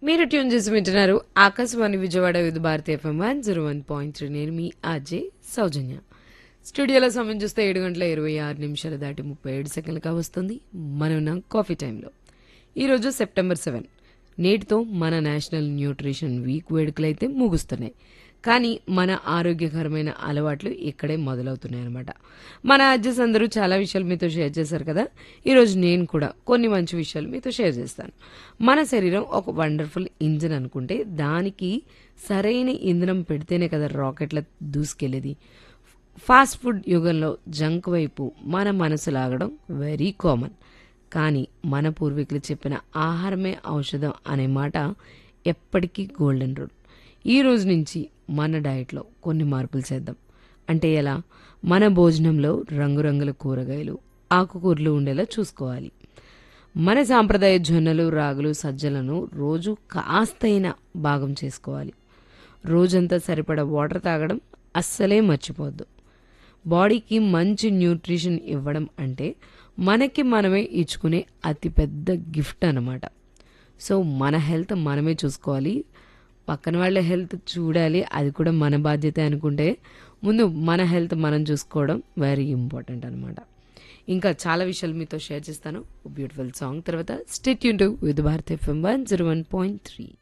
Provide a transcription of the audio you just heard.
మీరు ట్యూన్ చేసి వింటున్నారు Akashvani Vijayawada with Bharati FM one zero one point three నేను మీ అజయ్ సౌజన్య స్టూడియోలో సమయం చూస్తే ఏడు గంటల ఇరవై ఆరు నిమిషాలు దాటి ముప్పై ఏడు సెకండ్లుగా వస్తుంది మనం ఉన్నాం కాఫీ టైంలో ఈరోజు సెప్టెంబర్ సెవెన్ నేటితో మన నేషనల్ న్యూట్రిషన్ వీక్ వేడుకలైతే ముగుస్తున్నాయి కానీ మన ఆరోగ్యకరమైన అలవాట్లు ఇక్కడే మొదలవుతున్నాయి అనమాట మన అడ్జస్ అందరూ చాలా విషయాలు మీతో షేర్ చేశారు కదా ఈరోజు నేను కూడా కొన్ని మంచి విషయాలు మీతో షేర్ చేస్తాను మన శరీరం ఒక వండర్ఫుల్ ఇంజిన్ అనుకుంటే దానికి సరైన ఇంధనం పెడితేనే కదా రాకెట్ల దూసుకెళ్ళేది ఫాస్ట్ ఫుడ్ యుగంలో జంక్ వైపు మన మనసు లాగడం వెరీ కామన్ కానీ మన పూర్వీకులు చెప్పిన ఆహారమే ఔషధం అనే మాట ఎప్పటికీ గోల్డెన్ రూల్ ఈ రోజు నుంచి మన డయట్లో కొన్ని మార్పులు చేద్దాం అంటే ఎలా మన భోజనంలో రంగురంగుల కూరగాయలు ఆకుకూరలు ఉండేలా చూసుకోవాలి మన సాంప్రదాయ జొన్నలు రాగులు సజ్జలను రోజు కాస్తైన భాగం చేసుకోవాలి రోజంతా సరిపడా వాటర్ తాగడం అస్సలే మర్చిపోద్దు బాడీకి మంచి న్యూట్రిషన్ ఇవ్వడం అంటే మనకి మనమే ఇచ్చుకునే అతిపెద్ద గిఫ్ట్ అన్నమాట సో మన హెల్త్ మనమే చూసుకోవాలి పక్కన వాళ్ళ హెల్త్ చూడాలి అది కూడా మన బాధ్యత అనుకుంటే ముందు మన హెల్త్ మనం చూసుకోవడం వెరీ ఇంపార్టెంట్ అనమాట ఇంకా చాలా విషయాలు మీతో షేర్ చేస్తాను బ్యూటిఫుల్ సాంగ్ తర్వాత స్టేట్ యూన్ to with Bharat FM one zero one point three